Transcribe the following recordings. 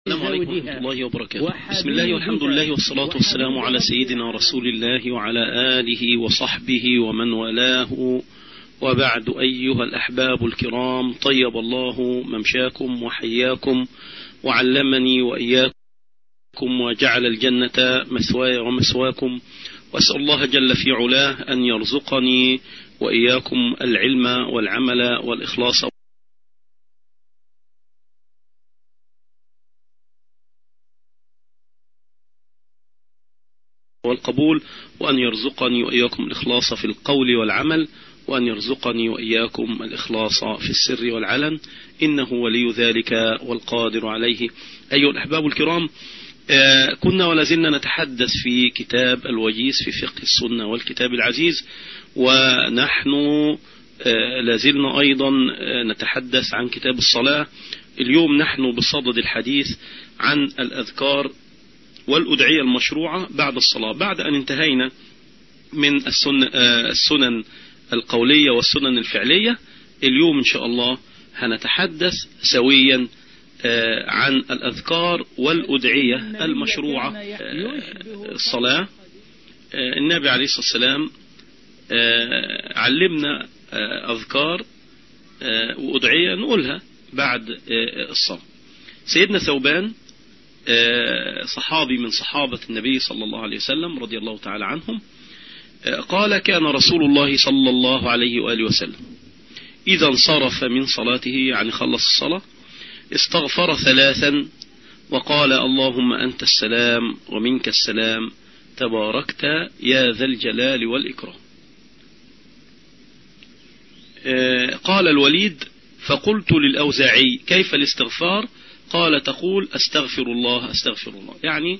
السلام عليكم ورحمة الله وبركاته بسم الله والحمد لله والصلاة والسلام على سيدنا رسول الله وعلى آله وصحبه ومن والاه وبعد أيها الأحباب الكرام طيب الله ممشاكم وحياكم وعلمني وإياكم وجعل الجنة مثواي ومثواكم وأسأل الله جل في علاه أن يرزقني وإياكم العلم والعمل والإخلاص والقبول وأن يرزقني وإياكم الإخلاص في القول والعمل وأن يرزقني وإياكم الإخلاص في السر والعلن إنه ولي ذلك والقادر عليه أيها الأحباب الكرام كنا ولازلنا نتحدث في كتاب الوجيز في فقه السنة والكتاب العزيز ونحن لازلنا أيضا نتحدث عن كتاب الصلاة اليوم نحن بصدد الحديث عن الأذكار والأدعية المشروعة بعد الصلاة بعد أن انتهينا من السنن, السنن القولية والسنن الفعلية اليوم إن شاء الله هنتحدث سويا عن الأذكار والأدعية المشروعة الصلاة النبي عليه الصلاة والسلام علمنا أذكار وأدعية نقولها بعد الصلاة سيدنا ثوبان صحابي من صحابة النبي صلى الله عليه وسلم رضي الله تعالى عنهم قال كان رسول الله صلى الله عليه وآله وسلم إذا انصرف من صلاته يعني خلص الصلاة استغفر ثلاثا وقال اللهم أنت السلام ومنك السلام تباركت يا ذا الجلال والإكرام قال الوليد فقلت للأوزاعي كيف الاستغفار قال تقول استغفر الله استغفر الله يعني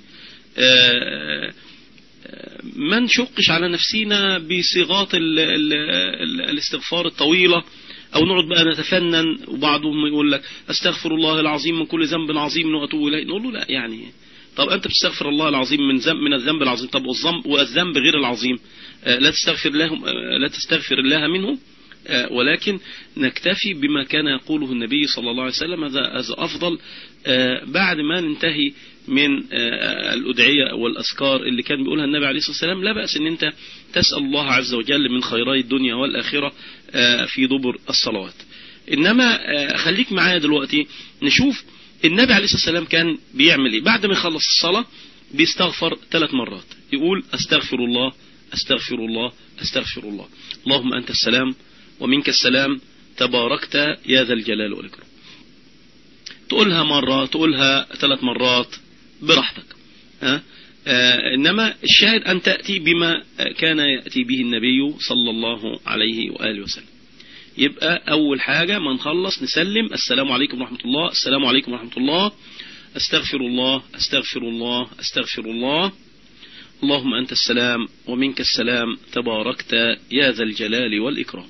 ما نشقش على نفسينا بصيغات ال ال ال الاستغفار الطويلة او نقعد بقى نتفنن وبعضهم يقول لك استغفر الله العظيم من كل ذنب عظيم واتوب اليه نقول له لا يعني طب انت بتستغفر الله العظيم من ذنب من الذنب العظيم طب والذنب والذنب غير العظيم لا تستغفر الله لا تستغفر الله منه ولكن نكتفي بما كان يقوله النبي صلى الله عليه وسلم هذا أفضل بعد ما ننتهي من الأدعية والأذكار اللي كان بيقولها النبي عليه الصلاة والسلام لا بأس أن أنت تسأل الله عز وجل من خيري الدنيا والآخرة في دبر الصلوات إنما خليك معايا دلوقتي نشوف النبي عليه الصلاة والسلام كان بيعمل إيه بعد ما يخلص الصلاة بيستغفر ثلاث مرات يقول أستغفر الله أستغفر الله أستغفر الله اللهم أنت السلام ومنك السلام تباركت يا ذا الجلال والإكرام تقولها مرة تقولها ثلاث مرات براحتك ها؟ آه إنما الشاهد أن تأتي بما كان يأتي به النبي صلى الله عليه وآله وسلم يبقى أول حاجة ما نخلص نسلم السلام عليكم ورحمة الله السلام عليكم ورحمة الله أستغفر الله أستغفر الله أستغفر الله اللهم أنت السلام ومنك السلام تباركت يا ذا الجلال والإكرام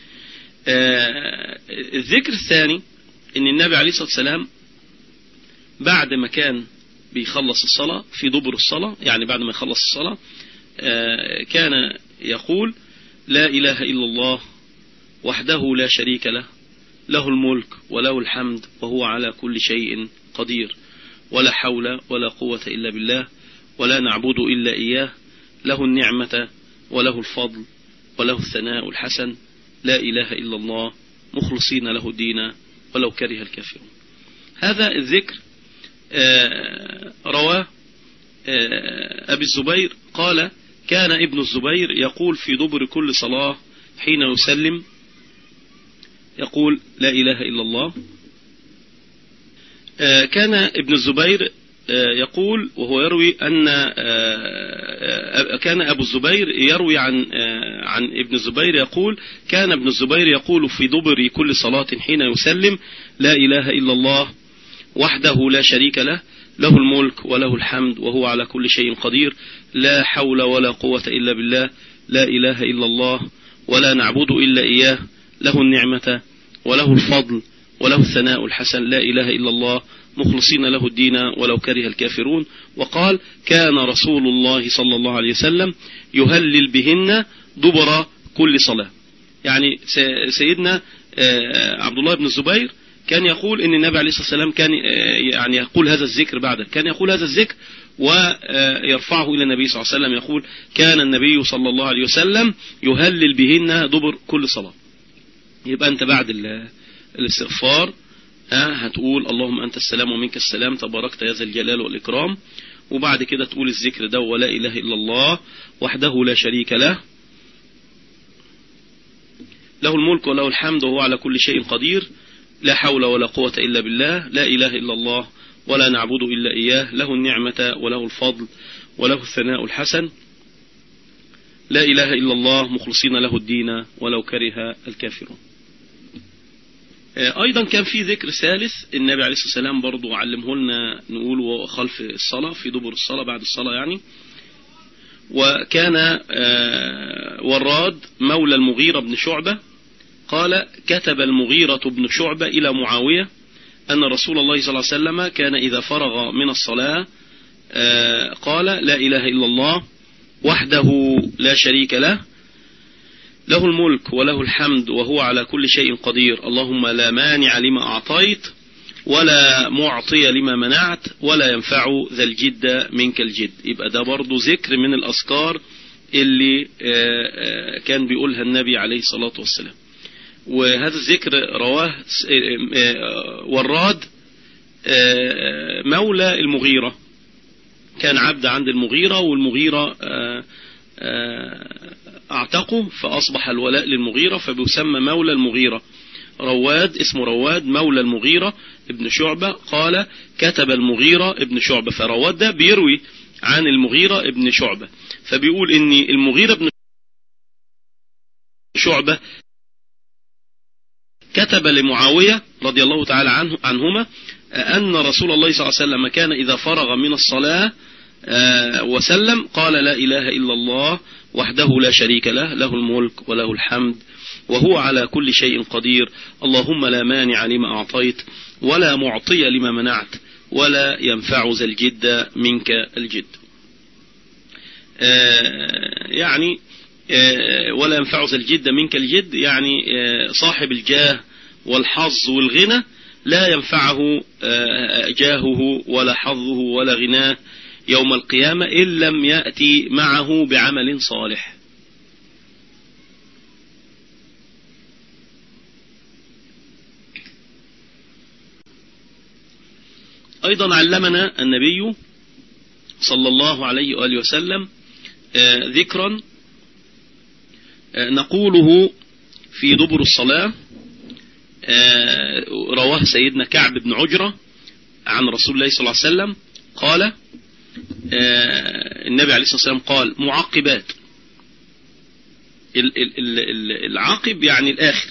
آه الذكر الثاني ان النبي عليه الصلاة والسلام بعد ما كان بيخلص الصلاة في دبر الصلاة يعني بعد ما يخلص الصلاة آه كان يقول لا إله إلا الله وحده لا شريك له له الملك وله الحمد وهو على كل شيء قدير ولا حول ولا قوة إلا بالله ولا نعبد إلا إياه له النعمة وله الفضل وله الثناء الحسن لا إله إلا الله مخلصين له الدين ولو كره الكافرون هذا الذكر رواه أبي الزبير قال كان ابن الزبير يقول في دبر كل صلاة حين يسلم يقول لا إله إلا الله كان ابن الزبير يقول وهو يروي أن كان أبو الزبير يروي عن عن ابن الزبير يقول كان ابن الزبير يقول في دبر كل صلاة حين يسلم لا إله إلا الله وحده لا شريك له له الملك وله الحمد وهو على كل شيء قدير لا حول ولا قوة إلا بالله لا إله إلا الله ولا نعبد إلا إياه له النعمة وله الفضل وله الثناء الحسن لا إله إلا الله مخلصين له الدين ولو كره الكافرون وقال كان رسول الله صلى الله عليه وسلم يهلل بهن دبر كل صلاة يعني سيدنا عبد الله بن الزبير كان يقول ان النبي عليه الصلاة والسلام كان يعني يقول هذا الذكر بعد كان يقول هذا الذكر ويرفعه إلى النبي صلى الله عليه وسلم يقول كان النبي صلى الله عليه وسلم يهلل بهن دبر كل صلاة يبقى أنت بعد الاستغفار هتقول اللهم أنت السلام ومنك السلام تباركت يا ذا الجلال والإكرام وبعد كده تقول الذكر ده ولا إله إلا الله وحده لا شريك له له الملك وله الحمد وهو على كل شيء قدير لا حول ولا قوة إلا بالله لا إله إلا الله ولا نعبد إلا إياه له النعمة وله الفضل وله الثناء الحسن لا إله إلا الله مخلصين له الدين ولو كره الكافرون أيضا كان في ذكر ثالث النبي عليه الصلاة والسلام برضو علمه لنا نقول خلف الصلاة في دبر الصلاة بعد الصلاة يعني وكان وراد مولى المغيرة بن شعبة قال كتب المغيرة بن شعبة إلى معاوية أن رسول الله صلى الله عليه وسلم كان إذا فرغ من الصلاة قال لا إله إلا الله وحده لا شريك له له الملك وله الحمد وهو على كل شيء قدير اللهم لا مانع لما أعطيت ولا معطي لما منعت ولا ينفع ذا الجد منك الجد يبقى ده برضو ذكر من الأذكار اللي كان بيقولها النبي عليه الصلاة والسلام وهذا الذكر رواه وراد مولى المغيرة كان عبد عند المغيرة والمغيرة اعتقه فأصبح الولاء للمغيرة فبيسمى مولى المغيرة رواد اسمه رواد مولى المغيرة ابن شعبة قال كتب المغيرة ابن شعبة فرواد ده بيروي عن المغيرة ابن شعبة فبيقول ان المغيرة ابن شعبة كتب لمعاوية رضي الله تعالى عنه عنهما أن رسول الله صلى الله عليه وسلم كان إذا فرغ من الصلاة وسلم قال لا إله إلا الله وحده لا شريك له له الملك وله الحمد وهو على كل شيء قدير اللهم لا مانع لما أعطيت ولا معطي لما منعت ولا ينفع ذا الجد منك الجد يعني ولا ينفع ذا الجد منك الجد يعني صاحب الجاه والحظ والغنى لا ينفعه جاهه ولا حظه ولا غناه يوم القيامة إن لم يأتي معه بعمل صالح أيضا علمنا النبي صلى الله عليه وآله وسلم ذكرا نقوله في دبر الصلاة رواه سيدنا كعب بن عجرة عن رسول الله صلى الله عليه وسلم قال النبي عليه الصلاة والسلام قال معقبات العاقب يعني الآخر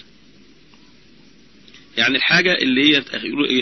يعني الحاجة اللي هي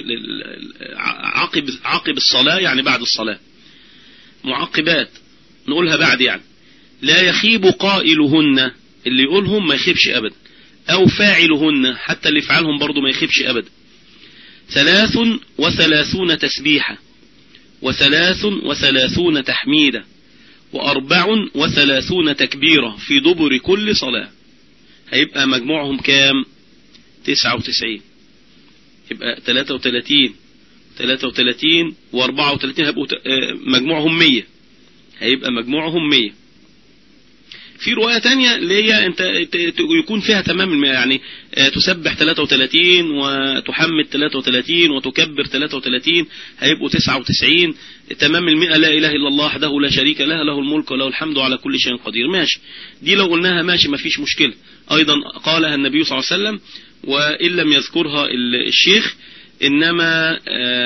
عقب عقب الصلاة يعني بعد الصلاة معقبات نقولها بعد يعني لا يخيب قائلهن اللي يقولهم ما يخيبش أبدا أو فاعلهن حتى اللي يفعلهم برضو ما يخيبش أبدا ثلاث وثلاثون تسبيحة وثلاث وثلاثون تحميدة وأربع وثلاثون تكبيرة في دبر كل صلاة هيبقى مجموعهم كام تسعة وتسعين يبقى تلاتة وتلاتين تلاتة وتلاتين واربعة وتلاتين هيبقوا مجموعهم مية هيبقى مجموعهم مية في رواية تانية اللي هي انت يكون فيها تمام يعني تسبح 33 وتحمد 33 وتكبر 33 هيبقوا 99 تمام المئة لا اله الا الله وحده لا شريك له له الملك وله الحمد على كل شيء قدير ماشي دي لو قلناها ماشي ما فيش مشكلة ايضا قالها النبي صلى الله عليه وسلم وان لم يذكرها الشيخ انما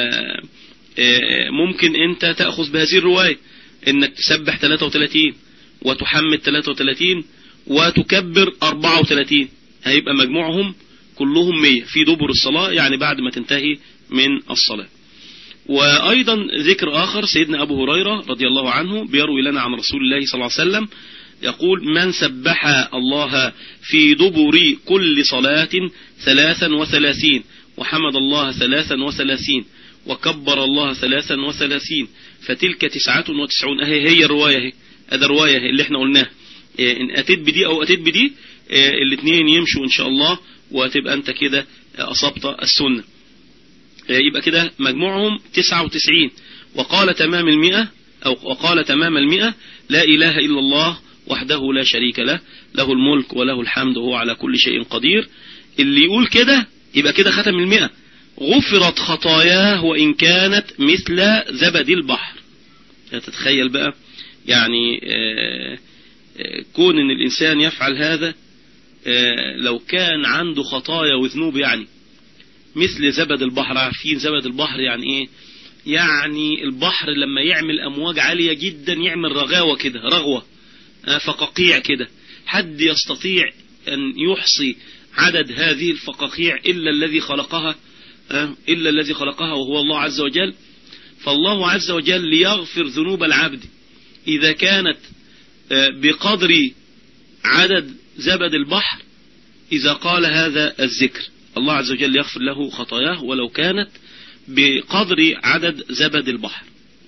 ممكن انت تأخذ بهذه الرواية انك تسبح 33 وتحمد 33 وتكبر 34 هيبقى مجموعهم كلهم 100 في دبر الصلاة يعني بعد ما تنتهي من الصلاة وأيضا ذكر آخر سيدنا أبو هريرة رضي الله عنه بيروي لنا عن رسول الله صلى الله عليه وسلم يقول من سبح الله في دبر كل صلاة ثلاثا وثلاثين وحمد الله ثلاثا وثلاثين وكبر الله ثلاثا وثلاثين فتلك تسعة وتسعون أهي هي الرواية هي هذا رواية اللي احنا قلناها ان اتيت بدي او اتيت بدي الاثنين يمشوا ان شاء الله وتبقى انت كده اصبت السنة يبقى كده مجموعهم 99 وقال تمام المئة أو وقال تمام المئة لا إله إلا الله وحده لا شريك له له الملك وله الحمد وهو على كل شيء قدير اللي يقول كده يبقى كده ختم المئة غفرت خطاياه وإن كانت مثل زبد البحر تتخيل بقى يعني آه، آه، كون ان الانسان يفعل هذا آه، لو كان عنده خطايا وذنوب يعني مثل زبد البحر عارفين زبد البحر يعني ايه يعني البحر لما يعمل امواج عالية جدا يعمل رغاوة كده رغوة فقاقيع كده حد يستطيع ان يحصي عدد هذه الفقاقيع الا الذي خلقها الا الذي خلقها وهو الله عز وجل فالله عز وجل ليغفر ذنوب العبد إذا كانت آه، بقدر عدد زبد البحر إذا قال هذا الذكر الله عز وجل يغفر له خطاياه ولو كانت بقدر عدد زبد البحر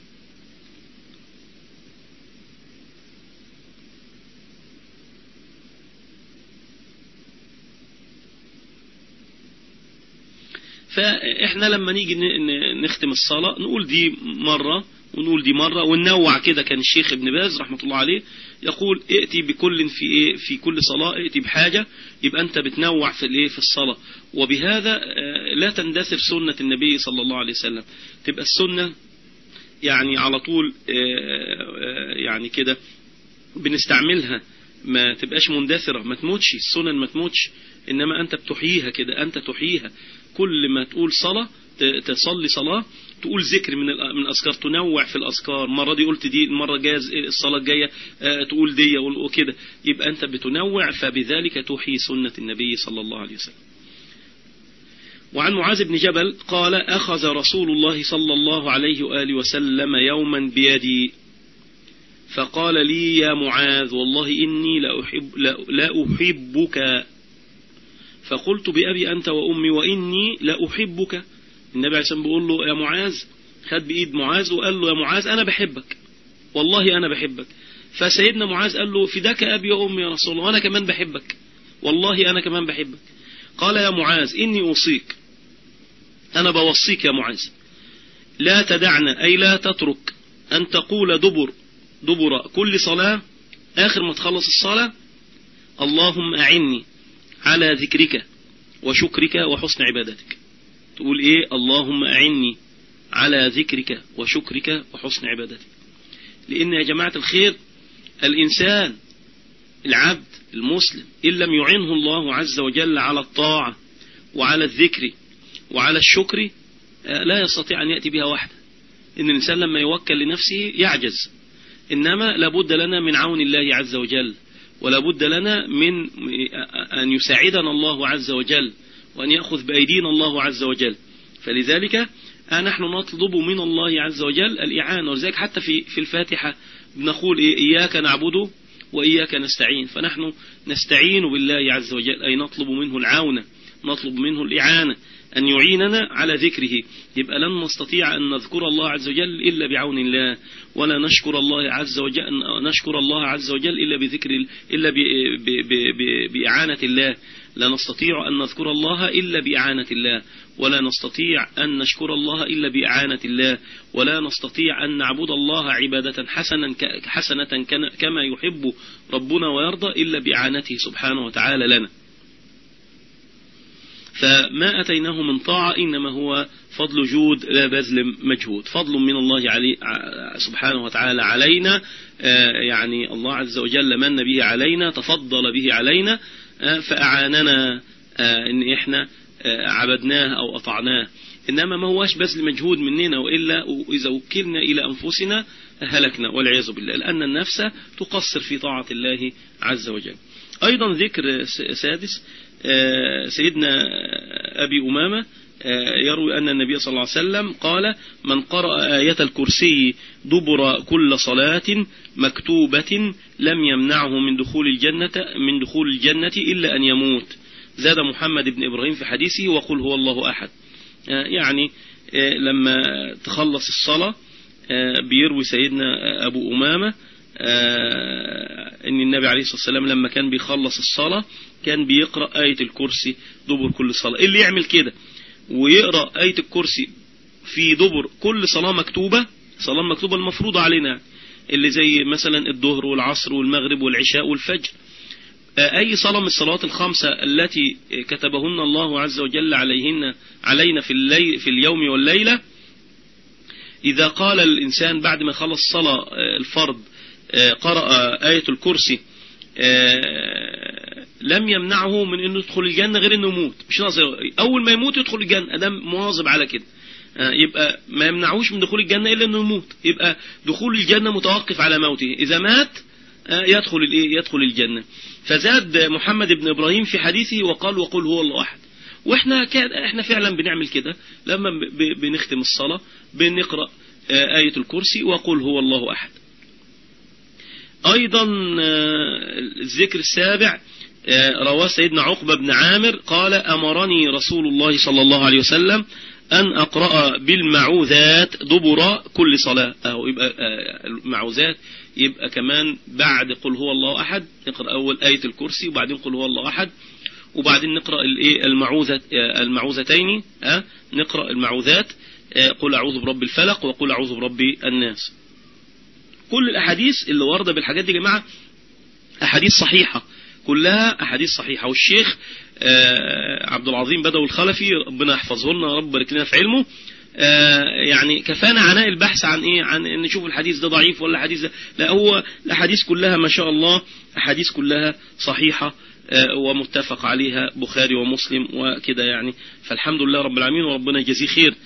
فاحنا لما نيجي نختم الصلاة نقول دي مرة ونقول دي مرة وننوع كده كان الشيخ ابن باز رحمة الله عليه يقول ائتي بكل في ايه في كل صلاة ائتي بحاجة يبقى انت بتنوع في الايه في الصلاة وبهذا آه، لا تندثر سنة النبي صلى الله عليه وسلم تبقى السنة يعني على طول آه، آه، يعني كده بنستعملها ما تبقاش مندثرة ما تموتش السنن ما تموتش انما انت بتحييها كده انت تحييها كل ما تقول صلاة تصلي صلاة تقول ذكر من من الأذكار تنوع في الأذكار مرة دي قلت دي المرة جاز الصلاة الجاية آه، تقول دي وكده يبقى أنت بتنوع فبذلك تحيي سنة النبي صلى الله عليه وسلم وعن معاذ بن جبل قال أخذ رسول الله صلى الله عليه وآله وسلم يوما بيدي فقال لي يا معاذ والله إني لا, أحب لا أحبك فقلت بأبي أنت وأمي وإني لأحبك النبي عليه الصلاة بيقول له يا معاذ خد بإيد معاذ وقال له يا معاذ أنا بحبك والله أنا بحبك فسيدنا معاذ قال له فداك أبي وأمي يا رسول الله وأنا كمان بحبك والله أنا كمان بحبك قال يا معاذ إني أوصيك أنا بوصيك يا معاذ لا تدعنا أي لا تترك أن تقول دبر دبر كل صلاة آخر ما تخلص الصلاة اللهم أعني على ذكرك وشكرك وحسن عبادتك تقول ايه اللهم اعني على ذكرك وشكرك وحسن عبادتك لان يا جماعة الخير الانسان العبد المسلم ان لم يعنه الله عز وجل على الطاعة وعلى الذكر وعلى الشكر آه، لا يستطيع ان يأتي بها وحده ان الانسان لما يوكل لنفسه يعجز انما لابد لنا من عون الله عز وجل ولا بد لنا من أن يساعدنا الله عز وجل وأن يأخذ بأيدينا الله عز وجل فلذلك نحن نطلب من الله عز وجل الإعانة ولذلك حتى في في الفاتحة بنقول إيه إياك نعبد وإياك نستعين فنحن نستعين بالله عز وجل أي نطلب منه العونة نطلب منه الإعانة أن يعيننا على ذكره يبقى لن نستطيع أن نذكر الله عز وجل إلا بعون الله ولا نشكر الله عز وجل نشكر الله عز وجل إلا بذكر إلا بإعانة الله لا نستطيع أن نذكر الله إلا بإعانة الله ولا نستطيع أن نشكر الله إلا بإعانة الله ولا نستطيع أن نعبد الله عبادة حسنا حسنة كما يحب ربنا ويرضى إلا بإعانته سبحانه وتعالى لنا فما أتيناه من طاعة إنما هو فضل جود لا بذل مجهود فضل من الله علي سبحانه وتعالى علينا آه، يعني الله عز وجل من به علينا تفضل به علينا آه، فأعاننا آه، إن إحنا عبدناه أو أطعناه إنما ما هواش بذل مجهود مننا وإلا إذا وكلنا إلى أنفسنا هلكنا والعياذ بالله لأن النفس تقصر في طاعة الله عز وجل أيضا ذكر سادس آه، سيدنا أبي أمامة آه، يروي أن النبي صلى الله عليه وسلم قال من قرأ آية الكرسي دبر كل صلاة مكتوبة لم يمنعه من دخول الجنة من دخول الجنة إلا أن يموت زاد محمد بن إبراهيم في حديثه وقل هو الله أحد آه، يعني لما تخلص الصلاة بيروي سيدنا أبو أمامة أن النبي عليه الصلاة والسلام لما كان بيخلص الصلاة كان بيقرأ آية الكرسي دبر كل صلاة اللي يعمل كده ويقرأ آية الكرسي في دبر كل صلاة مكتوبة صلاة مكتوبة المفروضة علينا اللي زي مثلا الظهر والعصر والمغرب والعشاء والفجر أي صلاة من الصلوات الخمسة التي كتبهن الله عز وجل عليهن علينا في, الليل في اليوم والليلة إذا قال الإنسان بعد ما خلص صلاة الفرض قرأ آية الكرسي لم يمنعه من انه يدخل الجنة غير انه يموت مش ناقص اول ما يموت يدخل الجنة ادم مواظب على كده يبقى ما يمنعوش من دخول الجنة الا انه يموت يبقى دخول الجنة متوقف على موته اذا مات يدخل الايه يدخل الجنة فزاد محمد بن ابراهيم في حديثه وقال وقل هو الله احد واحنا كان احنا فعلا بنعمل كده لما بنختم الصلاة بنقرأ آية الكرسي وقل هو الله احد ايضا الذكر السابع رواه سيدنا عقبة بن عامر قال امرني رسول الله صلى الله عليه وسلم أن أقرأ بالمعوذات دبر كل صلاة أو يبقى المعوذات يبقى كمان بعد قل هو الله أحد نقرأ أول آية الكرسي وبعدين قل هو الله أحد وبعدين نقرأ الايه المعوذة المعوذتين أه نقرأ المعوذات قل أعوذ برب الفلق وقل أعوذ برب الناس كل الأحاديث اللي واردة بالحاجات دي يا جماعة أحاديث صحيحة كلها أحاديث صحيحة والشيخ عبد العظيم بدوي الخلفي ربنا يحفظه لنا رب بارك لنا في علمه يعني كفانا عناء البحث عن ايه عن ان نشوف الحديث ده ضعيف ولا الحديث ده لا هو الاحاديث كلها ما شاء الله احاديث كلها صحيحة ومتفق عليها بخاري ومسلم وكده يعني فالحمد لله رب العالمين وربنا يجزيه خير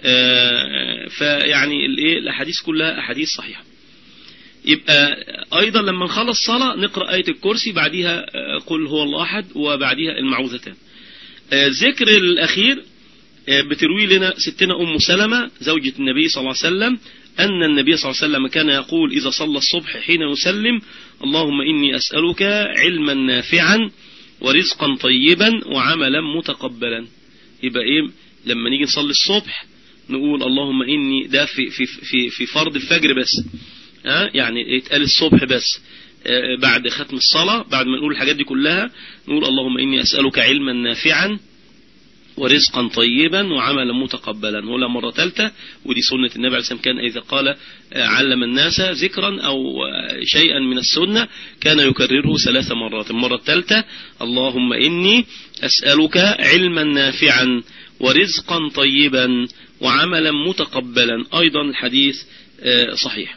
فيعني الايه الاحاديث كلها احاديث صحيحه يبقى ايضا لما نخلص صلاة نقرأ آية الكرسي بعدها قل هو الله احد وبعدها المعوذتان ذكر الاخير بتروي لنا ستنا ام سلمة زوجة النبي صلى الله عليه وسلم ان النبي صلى الله عليه وسلم كان يقول اذا صلى الصبح حين يسلم اللهم اني اسألك علما نافعا ورزقا طيبا وعملا متقبلا يبقى ايه لما نيجي نصلي الصبح نقول اللهم اني ده في في في في فرض الفجر بس ها يعني يتقال الصبح بس بعد ختم الصلاة بعد ما نقول الحاجات دي كلها نقول اللهم إني أسألك علما نافعا ورزقا طيبا وعملا متقبلا ولا مرة ثالثة ودي سنة النبي عليه السلام كان إذا قال علم الناس ذكرا أو شيئا من السنة كان يكرره ثلاث مرات المرة الثالثة اللهم إني أسألك علما نافعا ورزقا طيبا وعملا متقبلا أيضا الحديث صحيح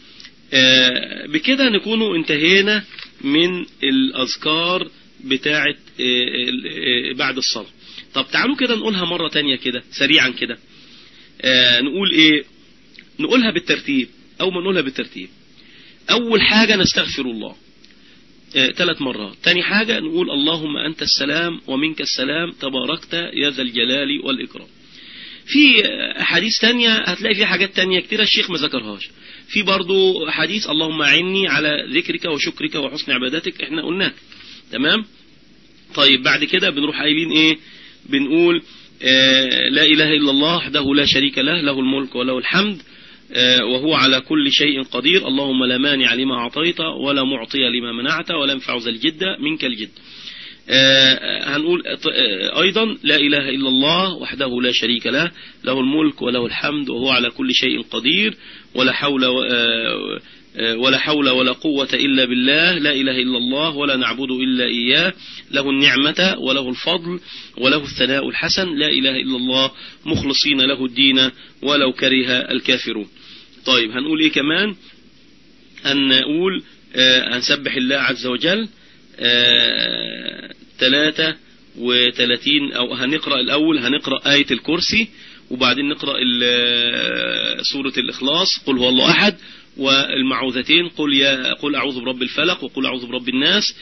بكده نكون انتهينا من الأذكار بتاعة بعد الصلاة طب تعالوا كده نقولها مرة تانية كده سريعا كده نقول ايه نقولها بالترتيب او ما نقولها بالترتيب اول حاجة نستغفر الله ثلاث مرات تاني حاجة نقول اللهم أنت السلام ومنك السلام تباركت يا ذا الجلال والإكرام في حديث تانية هتلاقي في حاجات تانية كتيرة الشيخ ما ذكرهاش في برضو حديث اللهم عني على ذكرك وشكرك وحسن عبادتك احنا قلناه تمام طيب بعد كده بنروح قايلين ايه بنقول اه لا اله الا الله وحده لا شريك له له الملك وله الحمد اه وهو على كل شيء قدير اللهم لا مانع لما اعطيت ولا معطي لما منعت ولا ينفع ذا الجد منك الجد آه هنقول آه أيضا لا إله إلا الله وحده لا شريك له له الملك وله الحمد وهو على كل شيء قدير ولا حول آه ولا حول ولا قوة إلا بالله لا إله إلا الله ولا نعبد إلا إياه له النعمة وله الفضل وله الثناء الحسن لا إله إلا الله مخلصين له الدين ولو كره الكافرون طيب هنقول إيه كمان هنقول هنسبح الله عز وجل ثلاثة وثلاثين أو هنقرأ الأول هنقرأ آية الكرسي وبعدين نقرأ سورة الإخلاص قل هو الله أحد والمعوذتين قل يا قل أعوذ برب الفلق وقل أعوذ برب الناس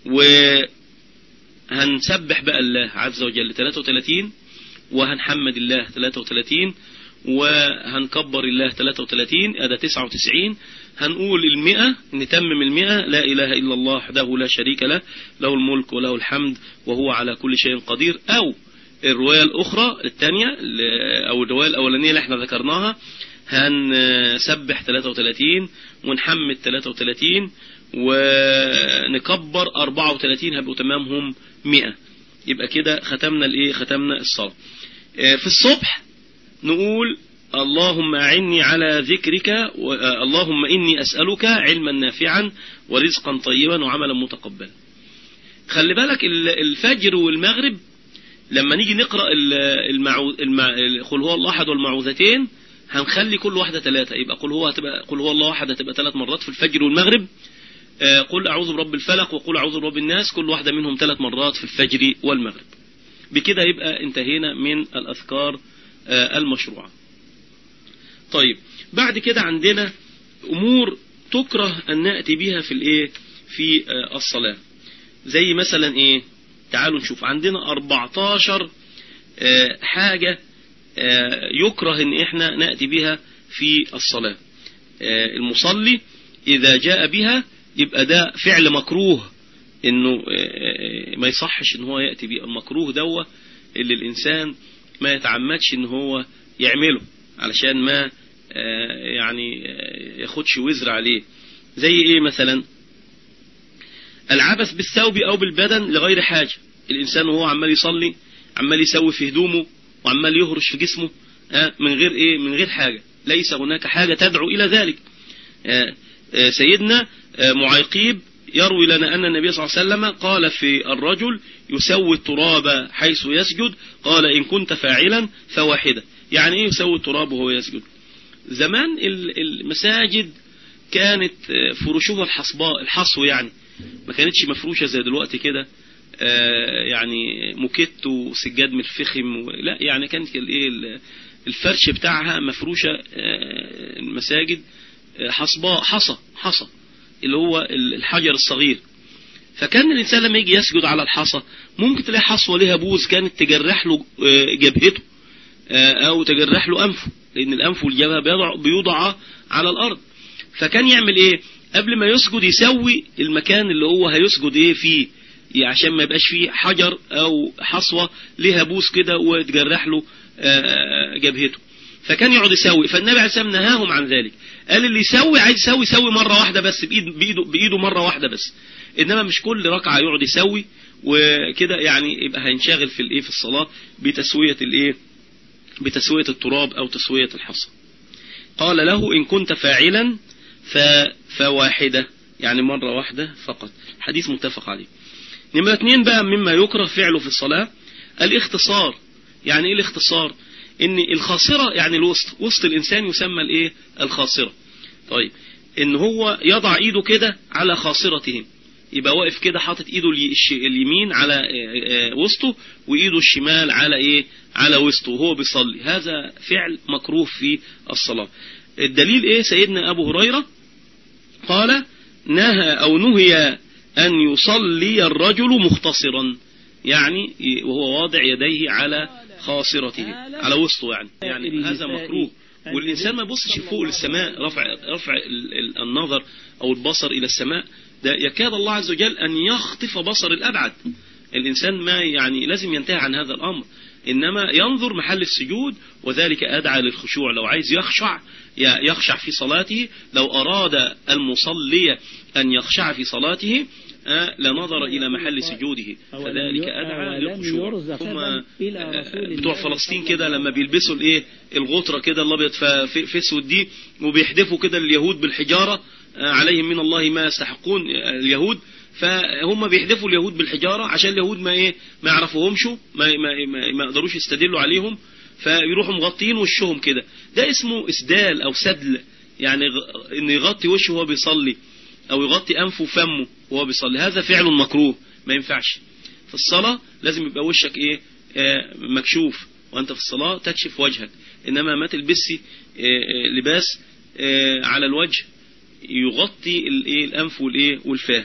وهنسبح بقى الله عز وجل 33 وهنحمد الله 33 وهنكبر الله 33 هذا 99 هنقول المئة نتمم المئة لا إله إلا الله وحده لا شريك له له الملك وله الحمد وهو على كل شيء قدير أو الرواية الأخرى الثانية أو الرواية الأولانية اللي احنا ذكرناها هنسبح 33 ونحمد 33 ونكبر 34 هيبقوا تمامهم 100 يبقى كده ختمنا الايه ختمنا الصلاة في الصبح نقول اللهم أعني على ذكرك اللهم إني أسألك علما نافعا ورزقا طيبا وعملا متقبلا خلي بالك الفجر والمغرب لما نيجي نقرأ المعو... المع... قل هو الله أحد والمعوذتين هنخلي كل واحدة ثلاثة يبقى قل هو هتبقى قل هو الله أحد هتبقى ثلاث مرات في الفجر والمغرب قل أعوذ برب الفلق وقل أعوذ برب الناس كل واحدة منهم ثلاث مرات في الفجر والمغرب بكده يبقى انتهينا من الأذكار المشروعة طيب بعد كده عندنا أمور تكره أن نأتي بها في الإيه في الصلاة زي مثلا إيه تعالوا نشوف عندنا 14 حاجة يكره ان احنا نأتي بها في الصلاة المصلي اذا جاء بها يبقى ده فعل مكروه انه ما يصحش ان هو يأتي بيه المكروه دوا اللي الانسان ما يتعمدش ان هو يعمله علشان ما يعني ياخدش وزر عليه زي ايه مثلا العبث بالثوب او بالبدن لغير حاجة الانسان وهو عمال يصلي عمال يسوي في هدومه وعمال يهرش في جسمه من غير ايه من غير حاجة ليس هناك حاجة تدعو الى ذلك سيدنا معيقيب يروي لنا أن النبي صلى الله عليه وسلم قال في الرجل يسوي التراب حيث يسجد قال إن كنت فاعلا فواحدة يعني إيه يسوي التراب وهو يسجد زمان المساجد كانت فرشوها الحصباء الحصو يعني ما كانتش مفروشة زي دلوقتي كده يعني موكيت وسجاد من الفخم لا يعني كانت الايه الفرش بتاعها مفروشة المساجد حصباء حصى حصى اللي هو الحجر الصغير فكان الإنسان لما يجي يسجد على الحصى ممكن تلاقي حصوة ليها بوز كانت تجرح له جبهته أو تجرح له أنفه لأن الأنف والجبهة بيوضع, بيوضع على الأرض فكان يعمل إيه قبل ما يسجد يسوي المكان اللي هو هيسجد إيه فيه عشان ما يبقاش فيه حجر أو حصوة ليها بوز كده وتجرح له جبهته فكان يقعد يسوي فالنبي عليه السلام نهاهم عن ذلك قال اللي يسوي عايز يسوي يسوي مرة واحدة بس بإيده, بإيده, بإيده مرة واحدة بس إنما مش كل ركعة يقعد يسوي وكده يعني يبقى هينشغل في الايه في الصلاة بتسوية الايه بتسوية التراب او تسوية الحصى قال له ان كنت فاعلا ف فواحدة يعني مرة واحدة فقط حديث متفق عليه نمرة اتنين بقى مما يكره فعله في الصلاة الاختصار يعني ايه الاختصار ان الخاصرة يعني الوسط وسط الانسان يسمى الايه الخاصرة طيب ان هو يضع ايده كده على خاصرته يبقى واقف كده حاطط ايده اليمين على وسطه وايده الشمال على ايه على وسطه وهو بيصلي هذا فعل مكروه في الصلاة الدليل ايه سيدنا ابو هريرة قال نهى او نهي ان يصلي الرجل مختصرا يعني وهو واضع يديه على خاصرته على وسطه يعني يعني هذا مكروه والإنسان ما يبصش فوق للسماء رفع, رفع النظر أو البصر إلى السماء ده يكاد الله عز وجل أن يخطف بصر الأبعد الإنسان ما يعني لازم ينتهي عن هذا الأمر إنما ينظر محل السجود وذلك أدعى للخشوع لو عايز يخشع يخشع في صلاته لو أراد المصلي أن يخشع في صلاته لنظر إلى محل سجوده فذلك أدعى للخشوع ثم بتوع فلسطين كده لما بيلبسوا الايه الغطرة كده الابيض في اسود دي وبيحدفوا كده اليهود بالحجارة عليهم من الله ما يستحقون اليهود فهم بيحدفوا اليهود بالحجارة عشان اليهود ما ايه ما يعرفوهمش ما ما ما, ما يقدروش يستدلوا عليهم فيروحوا مغطين وشهم كده ده اسمه اسدال او سدل يعني انه يغطي وشه وهو بيصلي او يغطي انفه وفمه وهو بيصلي هذا فعل مكروه ما ينفعش في الصلاة لازم يبقى وشك ايه آه مكشوف وانت في الصلاة تكشف وجهك انما ما تلبسي آه لباس آه على الوجه يغطي الايه الانف والايه والفاه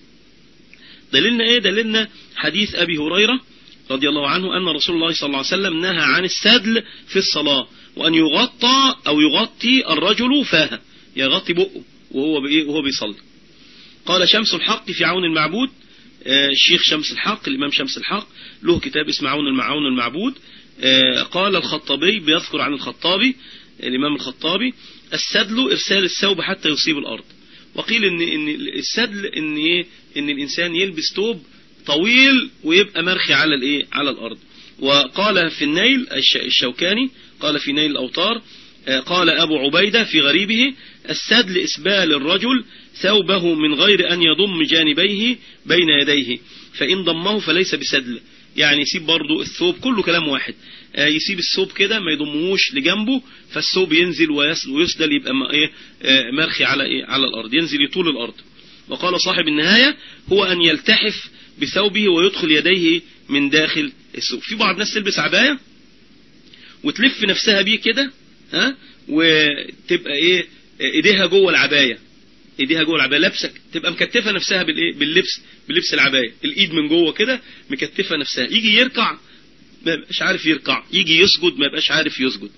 دليلنا ايه دليلنا حديث ابي هريرة رضي الله عنه ان رسول الله صلى الله عليه وسلم نهى عن السدل في الصلاة وان يغطى او يغطي الرجل فاه يغطي بقه وهو بايه وهو بيصلي قال شمس الحق في عون المعبود الشيخ شمس الحق الإمام شمس الحق له كتاب اسمه عون المعون المعبود قال الخطابي بيذكر عن الخطابي الإمام الخطابي السدل إرسال الثوب حتى يصيب الأرض وقيل إن, إن السدل إن, إيه إن الإنسان يلبس ثوب طويل ويبقى مرخي على الإيه على الأرض وقال في النيل الشوكاني قال في نيل الأوطار آه، قال أبو عبيدة في غريبه السدل إسبال الرجل ثوبه من غير أن يضم جانبيه بين يديه فإن ضمه فليس بسدل يعني يسيب برضو الثوب كله كلام واحد آه، يسيب الثوب كده ما يضمهوش لجنبه فالثوب ينزل ويسدل يبقى إيه، آه، مرخي على إيه على الأرض ينزل يطول الأرض وقال صاحب النهاية هو أن يلتحف بثوبه ويدخل يديه من داخل الثوب في بعض الناس تلبس عباية وتلف نفسها بيه كده ها وتبقى ايه ايديها جوه العباية ايديها جوه العباية لابسه تبقى مكتفة نفسها بالايه باللبس بلبس العباية الايد من جوه كده مكتفة نفسها يجي يركع ما يبقاش عارف يركع يجي يسجد ما يبقاش عارف يسجد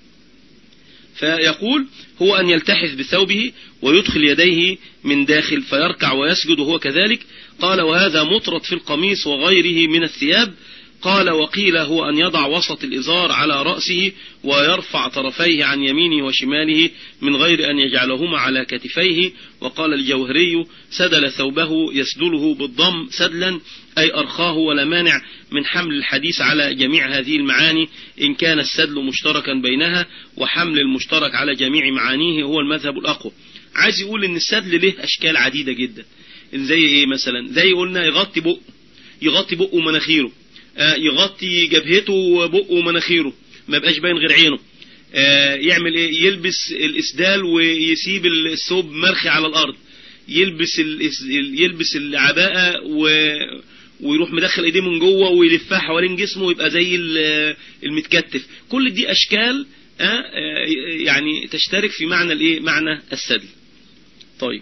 فيقول هو أن يلتحف بثوبه ويدخل يديه من داخل فيركع ويسجد وهو كذلك قال وهذا مطرد في القميص وغيره من الثياب قال وقيل هو أن يضع وسط الإزار على رأسه ويرفع طرفيه عن يمينه وشماله من غير أن يجعلهما على كتفيه وقال الجوهري سدل ثوبه يسدله بالضم سدلا أي أرخاه ولا مانع من حمل الحديث على جميع هذه المعاني إن كان السدل مشتركا بينها وحمل المشترك على جميع معانيه هو المذهب الأقوى عايز يقول ان السدل له اشكال عديدة جدا زي ايه مثلا زي قلنا يغطي بقه يغطي بقه ومناخيره آه، يغطي جبهته وبقه ومناخيره ما يبقاش باين غير عينه آه، يعمل ايه يلبس الاسدال ويسيب الثوب مرخي على الارض يلبس يلبس العباءة و ويروح مدخل ايديه من جوه ويلفها حوالين جسمه ويبقى زي المتكتف كل دي اشكال آه، يعني تشترك في معنى الايه معنى السدل طيب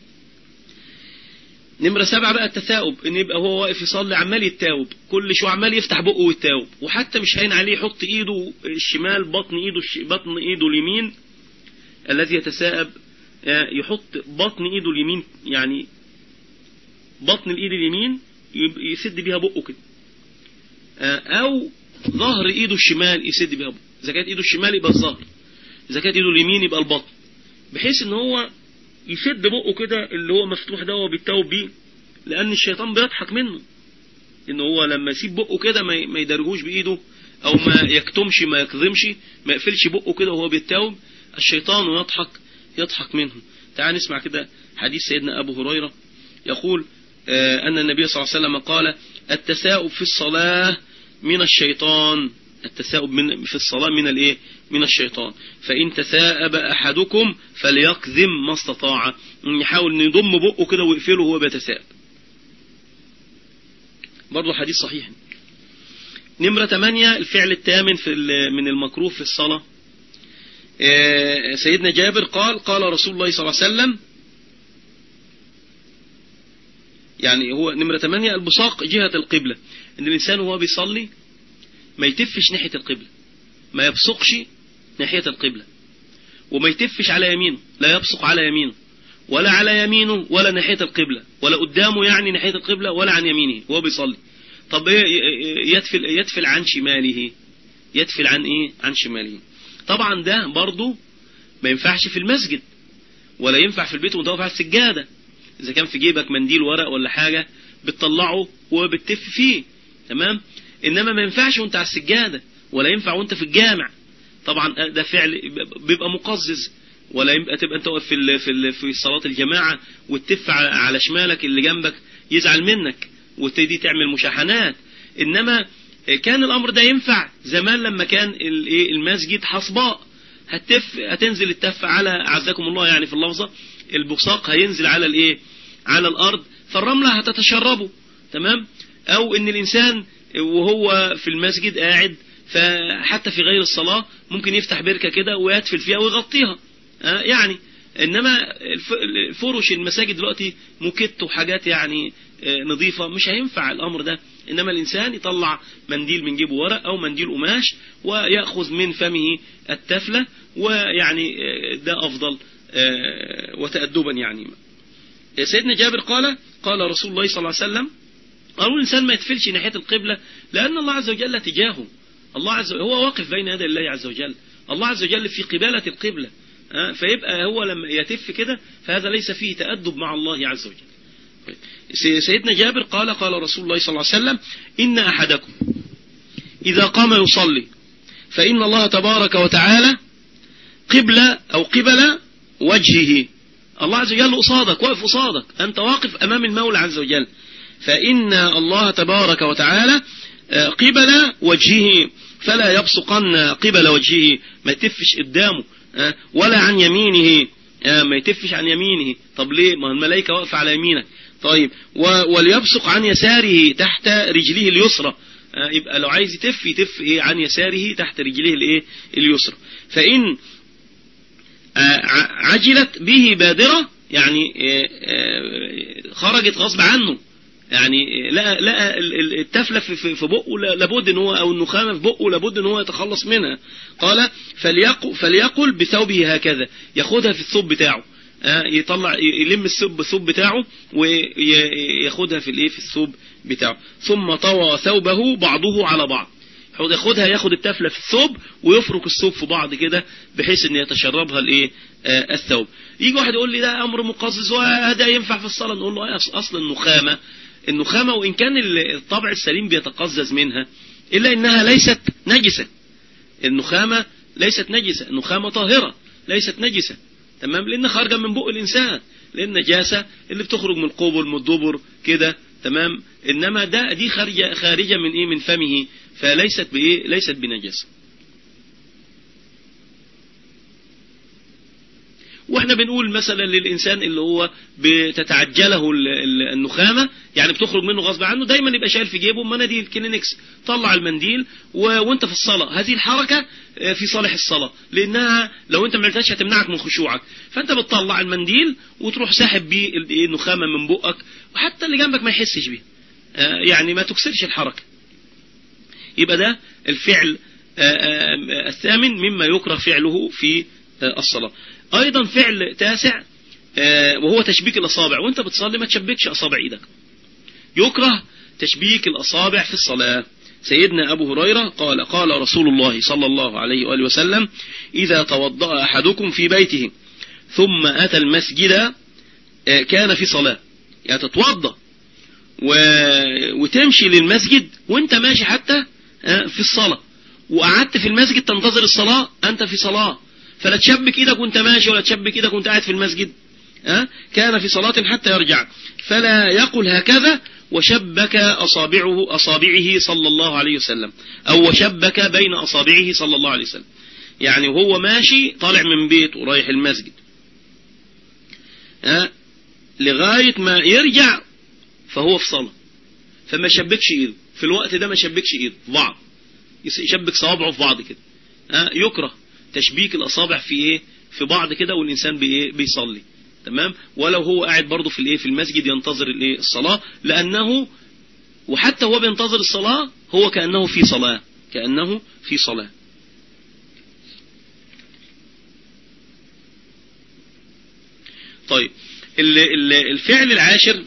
نمرة سبعة بقى التثاؤب ان يبقى هو واقف يصلي عمال يتاوب كل شو عمال يفتح بقه ويتاوب وحتى مش هين عليه يحط ايده الشمال بطن ايده بطن ايده اليمين الذي يتثاءب آه، يحط بطن ايده اليمين يعني بطن الايد اليمين يسد بيها بقه كده آه، او ظهر ايده الشمال يسد بيها بقه اذا كانت ايده الشمال يبقى الظهر اذا كانت ايده اليمين يبقى البطن بحيث ان هو يشد بقه كده اللي هو مفتوح ده وبيتوب بيه لان الشيطان بيضحك منه ان هو لما يسيب بقه كده ما يدرجوش بايده او ما يكتمش ما يكظمش ما يقفلش بقه كده وهو بيتوب الشيطان يضحك يضحك منه تعال نسمع كده حديث سيدنا ابو هريرة يقول آه، ان النبي صلى الله عليه وسلم قال التساؤب في الصلاة من الشيطان التثاؤب من في الصلاة من الايه من الشيطان فإن تثاءب أحدكم فليقذم ما استطاع يحاول يضم بقه كده ويقفله وهو بيتثاءب برضه حديث صحيح نمرة 8 الفعل الثامن في من المكروه في الصلاة آه، سيدنا جابر قال قال رسول الله صلى الله عليه وسلم يعني هو نمرة 8 البصاق جهة القبلة ان الانسان وهو بيصلي ما يتفش ناحية القبلة ما يبصقش ناحية القبلة وما يتفش على يمينه لا يبصق على يمينه ولا على يمينه ولا ناحية القبلة ولا قدامه يعني ناحية القبلة ولا عن يمينه وهو بيصلي طب ايه يدفل, يدفل عن شماله يدفل عن ايه عن شماله طبعا ده برضو ما ينفعش في المسجد ولا ينفع في البيت وانت واقف على السجادة اذا كان في جيبك منديل ورق ولا حاجة بتطلعه وبتف فيه تمام انما ما ينفعش وانت على السجادة ولا ينفع وانت في الجامع طبعا ده فعل بيبقى مقزز ولا يبقى تبقى انت واقف في في في صلاه الجماعه وتف على شمالك اللي جنبك يزعل منك وتبتدي تعمل مشاحنات انما كان الامر ده ينفع زمان لما كان الايه المسجد حصباء هتف هتنزل التف على عزكم الله يعني في اللفظه البصاق هينزل على الايه على الارض فالرمله هتتشربه تمام او ان الانسان وهو في المسجد قاعد فحتى في غير الصلاة ممكن يفتح بركة كده ويدفل فيها ويغطيها آه، يعني انما فرش المساجد دلوقتي مكت وحاجات يعني آه، نظيفة مش هينفع الامر ده انما الانسان يطلع منديل من جيبه ورق او منديل قماش ويأخذ من فمه التفلة ويعني آه، ده افضل وتأدبا يعني سيدنا جابر قال قال رسول الله صلى الله عليه وسلم قالوا الإنسان ما يتفلش ناحية القبلة لأن الله عز وجل تجاهه الله عز وجل هو واقف بين يدي الله عز وجل الله عز وجل في قبالة القبلة فيبقى هو لما يتف كده فهذا ليس فيه تأدب مع الله عز وجل سيدنا جابر قال قال رسول الله صلى الله عليه وسلم إن أحدكم إذا قام يصلي فإن الله تبارك وتعالى قبل أو قبل وجهه الله عز وجل قصادك واقف قصادك أنت واقف أمام المولى عز وجل فإن الله تبارك وتعالى آه، قبل وجهه فلا يبصقن قبل وجهه ما يتفش قدامه آه، ولا عن يمينه آه، ما يتفش عن يمينه طب ليه ما الملائكة واقفة على يمينك طيب وليبصق عن يساره تحت رجله اليسرى يبقى لو عايز يتف يتف ايه عن يساره تحت رجله الايه اليسرى فإن عجلت به بادرة يعني خرجت غصب عنه يعني لقى, لقى التفلة في بقه لابد ان هو او النخامة في بقه لابد ان هو يتخلص منها قال فليقل, فليقل بثوبه هكذا ياخدها في الثوب بتاعه آه، يطلع يلم الثوب الثوب بتاعه وياخدها في الايه في الثوب بتاعه ثم طوى ثوبه بعضه على بعض ياخدها ياخد التفلة في الثوب ويفرك الثوب في بعض كده بحيث ان يتشربها الايه آه الثوب يجي واحد يقول لي ده امر مقزز وهذا ينفع في الصلاة نقول له اصل النخامة النخامة وإن كان الطبع السليم بيتقزز منها إلا إنها ليست نجسة النخامة ليست نجسة النخامة طاهرة ليست نجسة تمام لأن خارجة من بق الإنسان لأن النجاسة اللي بتخرج من القبل من الدبر كده تمام إنما ده دي خارجة, خارجة من إيه من فمه فليست بإيه ليست بنجاسة واحنا بنقول مثلا للإنسان اللي هو بتتعجله النخامة يعني بتخرج منه غصب عنه دايما يبقى شايل في جيبه مناديل كلينكس طلع المنديل و... وانت في الصلاة هذه الحركة آه، في صالح الصلاة لانها لو انت ما عملتهاش هتمنعك من خشوعك فانت بتطلع المنديل وتروح ساحب بيه النخامة من بقك وحتى اللي جنبك ما يحسش بيه آه، يعني ما تكسرش الحركة يبقى ده الفعل آه، الثامن مما يكره فعله في الصلاة ايضا فعل تاسع آه، وهو تشبيك الاصابع وانت بتصلي ما تشبكش اصابع ايدك يكره تشبيك الاصابع في الصلاة سيدنا ابو هريرة قال قال رسول الله صلى الله عليه وآله وسلم اذا توضأ احدكم في بيته ثم اتى المسجد آه، كان في صلاة يعني تتوضأ و... وتمشي للمسجد وانت ماشي حتى آه، في الصلاة وقعدت في المسجد تنتظر الصلاة انت في صلاة فلا تشبك ايدك وانت ماشي ولا تشبك ايدك وانت قاعد في المسجد ها كان في صلاة حتى يرجع فلا يقل هكذا وشبك أصابعه أصابعه صلى الله عليه وسلم أو وشبك بين أصابعه صلى الله عليه وسلم يعني وهو ماشي طالع من بيته ورايح المسجد ها لغاية ما يرجع فهو في صلاة فما شبكش ايده في الوقت ده ما شبكش ايده في بعض يشبك صوابعه في بعض كده ها يكره تشبيك الأصابع في إيه في بعض كده والإنسان بإيه بيصلي تمام ولو هو قاعد برضه في الإيه في المسجد ينتظر الإيه الصلاة لأنه وحتى هو بينتظر الصلاة هو كأنه في صلاة كأنه في صلاة طيب الفعل العاشر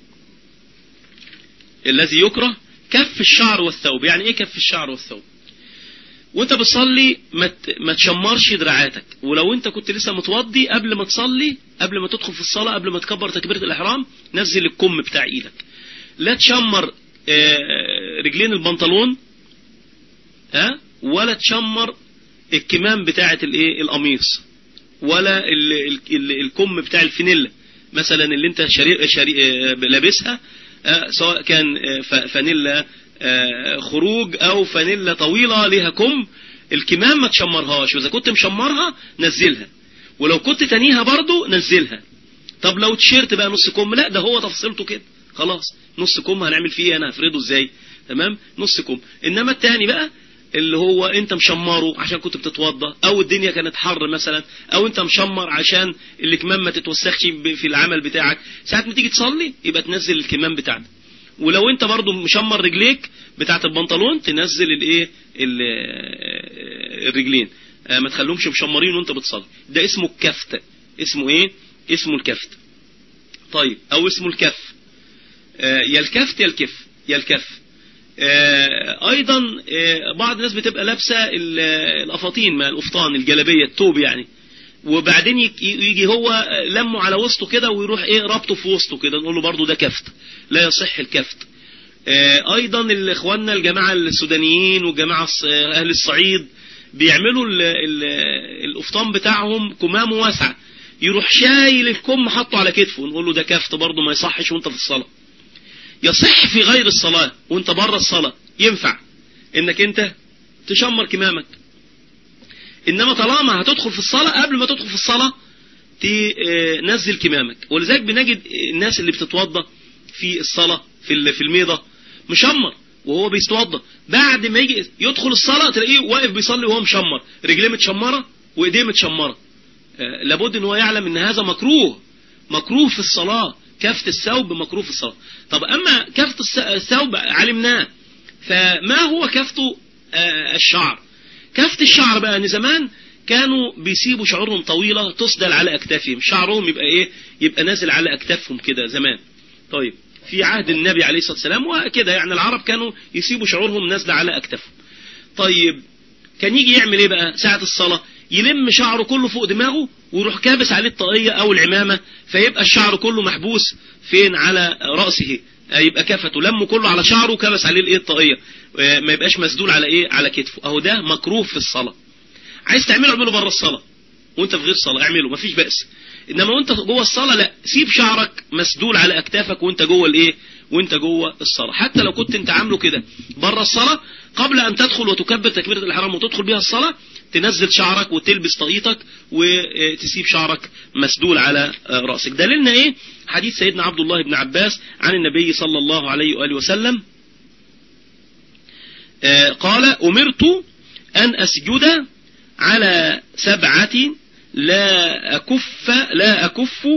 الذي يكره كف الشعر والثوب يعني ايه كف الشعر والثوب وانت بتصلي ما تشمرش دراعاتك ولو انت كنت لسه متوضي قبل ما تصلي قبل ما تدخل في الصلاة قبل ما تكبر تكبيرة الإحرام نزل الكم بتاع ايدك لا تشمر آه، رجلين البنطلون ها ولا تشمر الكمام بتاعة الايه القميص ولا الكم بتاع الفانيلا مثلا اللي انت شري شري آه، لابسها آه، سواء كان فانيلا آه، خروج او فانيلا طويلة ليها كم الكمام ما تشمرهاش واذا كنت مشمرها نزلها ولو كنت تانيها برضو نزلها طب لو تشيرت بقى نص كم لا ده هو تفصيلته كده خلاص نص كم هنعمل فيه إيه؟ انا هفرده ازاي تمام نص كم انما التاني بقى اللي هو انت مشمره عشان كنت بتتوضى او الدنيا كانت حر مثلا او انت مشمر عشان الكمام ما تتوسخش في العمل بتاعك ساعة ما تيجي تصلي يبقى تنزل الكمام بتاعك ولو انت برضو مشمر رجليك بتاعت البنطلون تنزل الايه الرجلين آه، ما تخليهمش مشمرين وانت بتصلي ده اسمه الكفت اسمه ايه اسمه الكفت طيب او اسمه الكف آه، يا الكفت يا الكف يا الكف آه، ايضا بعض الناس بتبقى لابسه الافاطين ما القفطان الجلابيه التوب يعني وبعدين يجي هو لمه على وسطه كده ويروح ايه ربطه في وسطه كده نقول له برضه ده كفت لا يصح الكفت ايضا الاخواننا الجماعة السودانيين والجماعة اهل الصعيد بيعملوا القفطان بتاعهم كمام واسع يروح شايل الكم حطه على كتفه ونقول له ده كفت برضه ما يصحش وانت في الصلاة يصح في غير الصلاة وانت بره الصلاة ينفع انك انت تشمر كمامك انما طالما هتدخل في الصلاة قبل ما تدخل في الصلاة تنزل كمامك ولذلك بنجد الناس اللي بتتوضى في الصلاة في في الميضة مشمر وهو بيستوضى بعد ما يجي يدخل الصلاة تلاقيه واقف بيصلي وهو مشمر رجليه متشمرة وايديه متشمرة لابد ان هو يعلم ان هذا مكروه مكروه في الصلاة كفت الثوب مكروه في الصلاة طب اما كفت الثوب علمناه فما هو كفت الشعر كفت الشعر بقى ان زمان كانوا بيسيبوا شعورهم طويلة تصدل على اكتافهم شعرهم يبقى ايه يبقى نازل على اكتافهم كده زمان طيب في عهد النبي عليه الصلاة والسلام وكده يعني العرب كانوا يسيبوا شعورهم نازلة على اكتافهم طيب كان يجي يعمل ايه بقى ساعة الصلاة يلم شعره كله فوق دماغه ويروح كابس عليه الطاقية او العمامة فيبقى الشعر كله محبوس فين على رأسه يبقى كفته لمه كله على شعره وكبس عليه الايه الطاقية ما يبقاش مسدول على ايه على كتفه اهو ده مكروه في الصلاة عايز تعمله اعمله بره الصلاة وانت في غير صلاة اعمله مفيش بأس انما وانت جوه الصلاة لا سيب شعرك مسدول على اكتافك وانت جوه الايه وانت جوه الصلاة حتى لو كنت انت عامله كده بره الصلاة قبل ان تدخل وتكبر تكبيرة الاحرام وتدخل بها الصلاة تنزل شعرك وتلبس طاقيتك وتسيب شعرك مسدول على رأسك دليلنا ايه حديث سيدنا عبد الله بن عباس عن النبي صلى الله عليه وآله وسلم قال أمرت أن أسجد على سبعة لا أكف لا أكف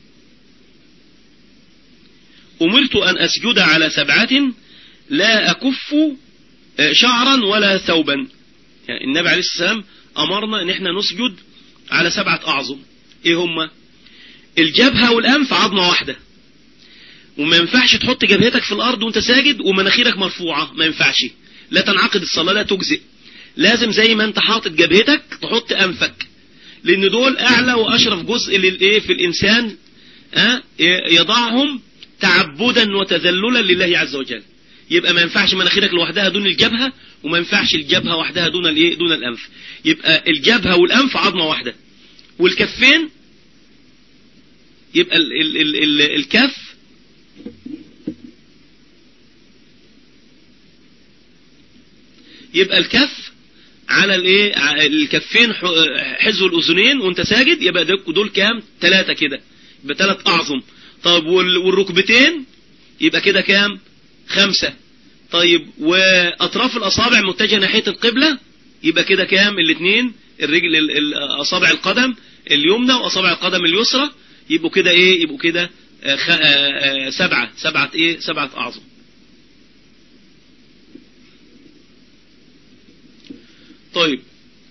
أمرت أن أسجد على سبعة لا أكف شعرا ولا ثوبا يعني النبي عليه السلام أمرنا أن احنا نسجد على سبعة أعظم إيه هما الجبهة والأنف عظمة واحدة وما ينفعش تحط جبهتك في الأرض وانت ساجد ومناخيرك مرفوعة ما ينفعش لا تنعقد الصلاة لا تجزئ لازم زي ما انت حاطط جبهتك تحط أنفك لأن دول أعلى وأشرف جزء للإيه في الإنسان أه يضعهم تعبدا وتذللا لله عز وجل يبقى ما ينفعش مناخيرك لوحدها دون الجبهة وما ينفعش الجبهة وحدها دون الايه دون الأنف يبقى الجبهة والأنف عظمة واحدة والكفين يبقى ال ال ال ال الكف يبقى الكف على الايه الكفين حذو الاذنين وانت ساجد يبقى دول كام ثلاثة كده يبقى ثلاث اعظم طيب والركبتين يبقى كده كام خمسة طيب واطراف الاصابع متجهه ناحيه القبلة يبقى كده كام الاثنين الرجل اصابع القدم اليمنى واصابع القدم اليسرى يبقوا كده ايه يبقوا كده سبعة سبعة ايه سبعة اعظم طيب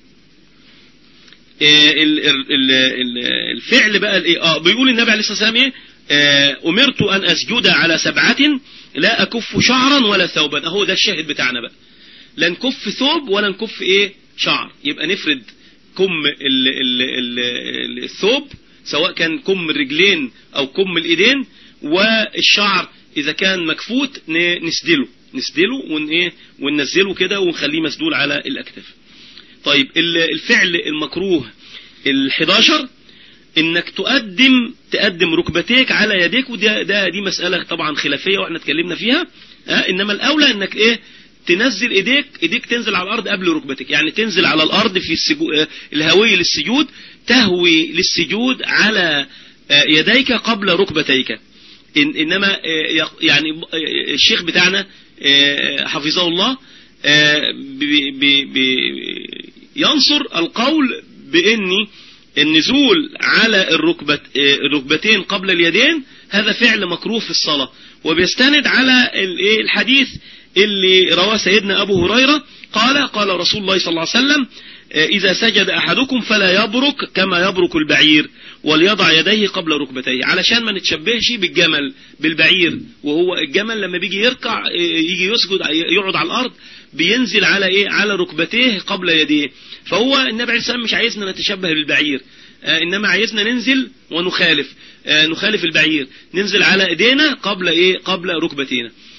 الفعل بقى الايه اه بيقول النبي عليه الصلاه والسلام ايه امرت ان اسجد على سبعة لا اكف شعرا ولا ثوبا اهو ده الشاهد بتاعنا بقى لا نكف ثوب ولا نكف ايه شعر يبقى نفرد كم ال ال ال الثوب سواء كان كم الرجلين او كم الايدين والشعر اذا كان مكفوت نسدله نسدله ون ايه وننزله كده ونخليه مسدول على الاكتاف طيب الفعل المكروه ال11 انك تقدم تقدم ركبتيك على يديك وده ده دي مسألة طبعا خلافية واحنا اتكلمنا فيها اه انما الاولى انك ايه تنزل ايديك ايديك تنزل على الارض قبل ركبتك يعني تنزل على الارض في السجو... اه الهوية للسجود تهوي للسجود على اه يديك قبل ركبتيك إن انما يعني الشيخ بتاعنا حفظه الله بي بي بي ينصر القول باني النزول على الركبت الركبتين قبل اليدين هذا فعل مكروه في الصلاة وبيستند على الحديث اللي رواه سيدنا أبو هريرة قال قال رسول الله صلى الله عليه وسلم إذا سجد أحدكم فلا يبرك كما يبرك البعير وليضع يديه قبل ركبتيه علشان ما نتشبهش بالجمل بالبعير وهو الجمل لما بيجي يركع يجي يسجد يقعد على الأرض بينزل على إيه على ركبتيه قبل يديه فهو النبي عليه السلام مش عايزنا نتشبه بالبعير آه إنما عايزنا ننزل ونخالف آه نخالف البعير ننزل على ايدينا قبل ايه قبل ركبتينا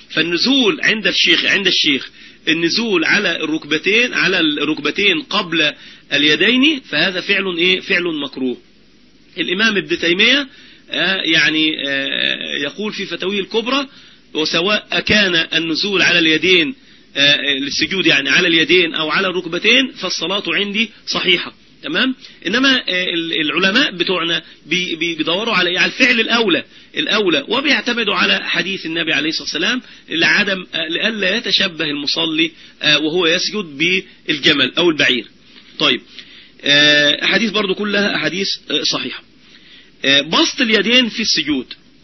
فالنزول عند الشيخ عند الشيخ النزول على الركبتين على الركبتين قبل اليدين فهذا فعل ايه فعل مكروه الامام ابن تيمية آه، يعني آه، يقول في فتاويه الكبرى وسواء كان النزول على اليدين للسجود يعني على اليدين او على الركبتين فالصلاة عندي صحيحة تمام انما العلماء بتوعنا بيدوروا على على الفعل الاولى الاولى وبيعتمدوا على حديث النبي عليه الصلاه والسلام لعدم لئلا يتشبه المصلي آه، وهو يسجد بالجمل او البعير طيب آه، احاديث برضو كلها احاديث آه، صحيحه بسط اليدين في السجود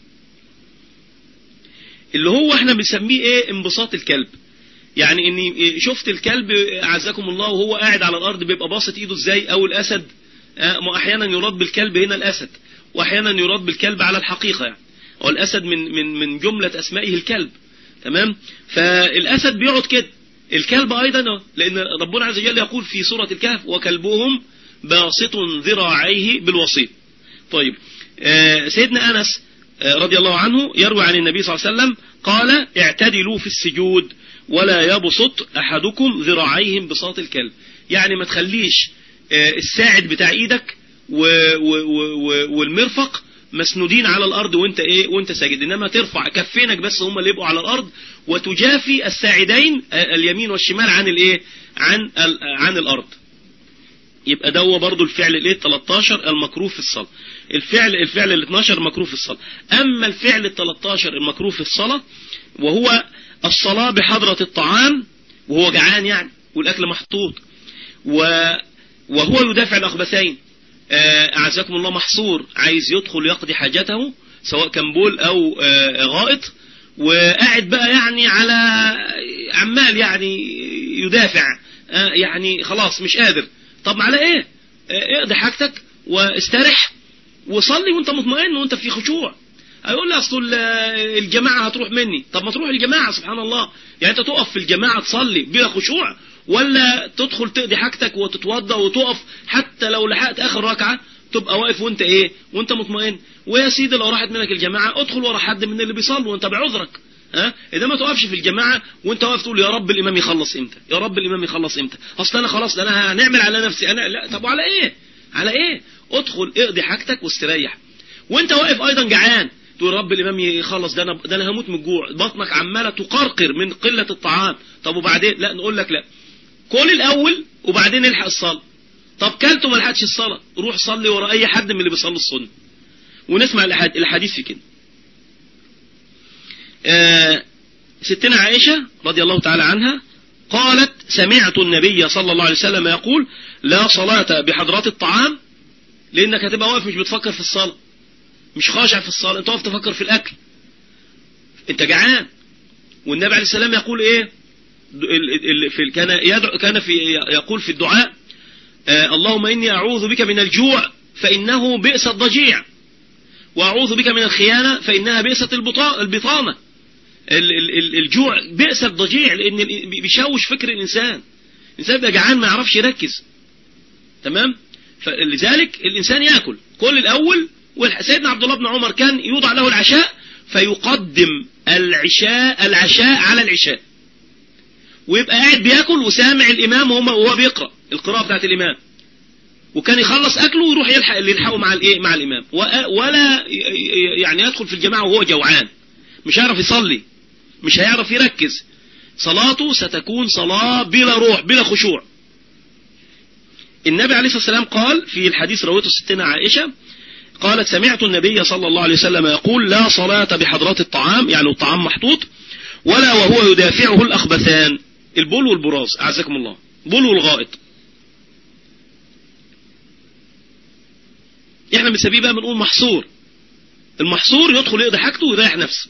اللي هو احنا بنسميه ايه انبساط الكلب يعني اني شفت الكلب اعزكم الله وهو قاعد على الارض بيبقى باسط ايده ازاي او الاسد آه، ما احيانا يراد بالكلب هنا الاسد واحيانا يراد بالكلب على الحقيقة يعني والاسد من من من جملة اسمائه الكلب تمام فالاسد بيقعد كده الكلب ايضا لان ربنا عز وجل يقول في سورة الكهف وكلبهم باسط ذراعيه بالوسيط طيب آه، سيدنا انس آه، رضي الله عنه يروي عن النبي صلى الله عليه وسلم قال اعتدلوا في السجود ولا يبسط أحدكم ذراعيهم بساط الكلب يعني ما تخليش آه، الساعد بتاع ايدك والمرفق مسنودين على الارض وانت ايه وانت ساجد انما ترفع كفينك بس هم اللي يبقوا على الارض وتجافي الساعدين آه، اليمين والشمال عن الايه عن عن الارض يبقى ده هو برضه الفعل الايه 13 المكروه في الصلاه الفعل الفعل ال 12 مكروه في الصلاه اما الفعل ال 13 المكروه في الصلاه وهو الصلاة بحضرة الطعام وهو جعان يعني والأكل محطوط وهو يدافع الأخبثين آه، أعزكم الله محصور عايز يدخل يقضي حاجته سواء كان بول أو آه، غائط وقاعد بقى يعني على عمال يعني يدافع آه، يعني خلاص مش قادر طب على ايه اقضي حاجتك واسترح وصلي وانت مطمئن وانت في خشوع هيقول لي اصل الجماعة هتروح مني طب ما تروح الجماعة سبحان الله يعني انت تقف في الجماعة تصلي بلا خشوع ولا تدخل تقضي حاجتك وتتوضى وتقف حتى لو لحقت اخر ركعة تبقى واقف وانت ايه وانت مطمئن ويا سيدي لو راحت منك الجماعة ادخل ورا حد من اللي بيصلوا وانت بعذرك ها اذا ما تقفش في الجماعة وانت واقف تقول يا رب الامام يخلص امتى يا رب الامام يخلص امتى اصل انا خلاص انا هنعمل على نفسي انا لا طب وعلى ايه على ايه ادخل اقضي حاجتك واستريح وانت واقف ايضا جعان تقول رب الإمام يخلص ده أنا, ده أنا هموت من الجوع بطنك عمالة تقرقر من قلة الطعام طب وبعدين لا نقول لك لا كل الأول وبعدين الحق الصلاة طب كلت وما لحقتش الصلاة روح صلي ورا أي حد من اللي بيصلي السنة ونسمع الحديث في كده آه ستنا عائشة رضي الله تعالى عنها قالت سمعت النبي صلى الله عليه وسلم يقول لا صلاة بحضرات الطعام لأنك هتبقى واقف مش بتفكر في الصلاة مش خاشع في الصلاة انت واقف تفكر في الاكل انت جعان والنبي عليه السلام يقول ايه في كان يدعو كان في يقول في الدعاء آه اللهم اني اعوذ بك من الجوع فانه بئس الضجيع واعوذ بك من الخيانة فانها بئست البطانة الجوع بئس الضجيع لان بيشوش فكر الانسان الانسان بيبقى جعان ما يعرفش يركز تمام فلذلك الانسان ياكل كل الاول وسيدنا عبد الله بن عمر كان يوضع له العشاء فيقدم العشاء العشاء على العشاء ويبقى قاعد بياكل وسامع الامام وهو بيقرأ القراءة بتاعت الامام وكان يخلص اكله ويروح يلحق اللي يلحقه مع الايه مع الامام ولا يعني يدخل في الجماعة وهو جوعان مش هيعرف يصلي مش هيعرف يركز صلاته ستكون صلاة بلا روح بلا خشوع النبي عليه الصلاة والسلام قال في الحديث رويته ستنا عائشة قالت سمعت النبي صلى الله عليه وسلم يقول لا صلاة بحضرات الطعام يعني الطعام محطوط ولا وهو يدافعه الأخبثان البول والبراز أعزكم الله بول والغائط احنا بنسميه بقى بنقول محصور المحصور يدخل يقضي حاجته ويريح نفسه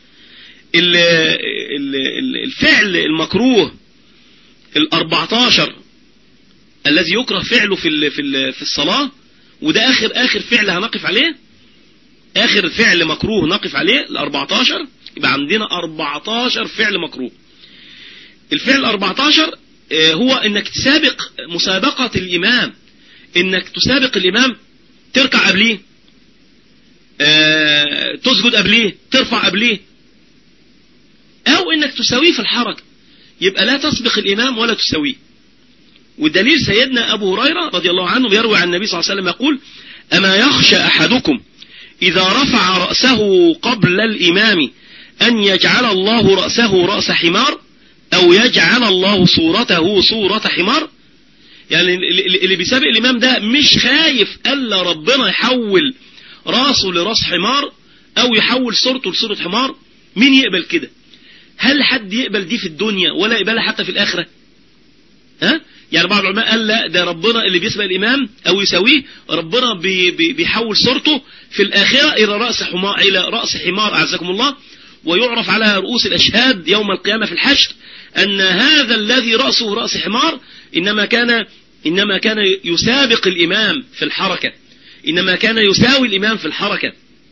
الفعل المكروه ال14 الذي يكره فعله في في الصلاة وده آخر آخر فعل هنقف عليه آخر فعل مكروه نقف عليه ال 14 يبقى عندنا 14 فعل مكروه الفعل 14 آه، هو انك تسابق مسابقة الامام انك تسابق الامام تركع قبليه آه، تسجد قبليه ترفع قبليه او انك تساويه في الحركة يبقى لا تسبق الامام ولا تساويه ودليل سيدنا ابو هريرة رضي الله عنه يروي عن النبي صلى الله عليه وسلم يقول اما يخشى احدكم اذا رفع رأسه قبل الامام ان يجعل الله رأسه رأس حمار او يجعل الله صورته صورة حمار يعني اللي بيسابق الامام ده مش خايف الا ربنا يحول راسه لراس حمار او يحول صورته لصورة حمار مين يقبل كده هل حد يقبل دي في الدنيا ولا يقبلها حتى في الاخرة ها يعني بعض العلماء قال لا ده ربنا اللي بيسبق الامام او يساويه ربنا بي بي بيحول صورته في الاخرة الى رأس حمار الى رأس حمار اعزكم الله ويعرف على رؤوس الاشهاد يوم القيامة في الحشر ان هذا الذي رأسه رأس حمار انما كان انما كان يسابق الامام في الحركة انما كان يساوي الامام في الحركة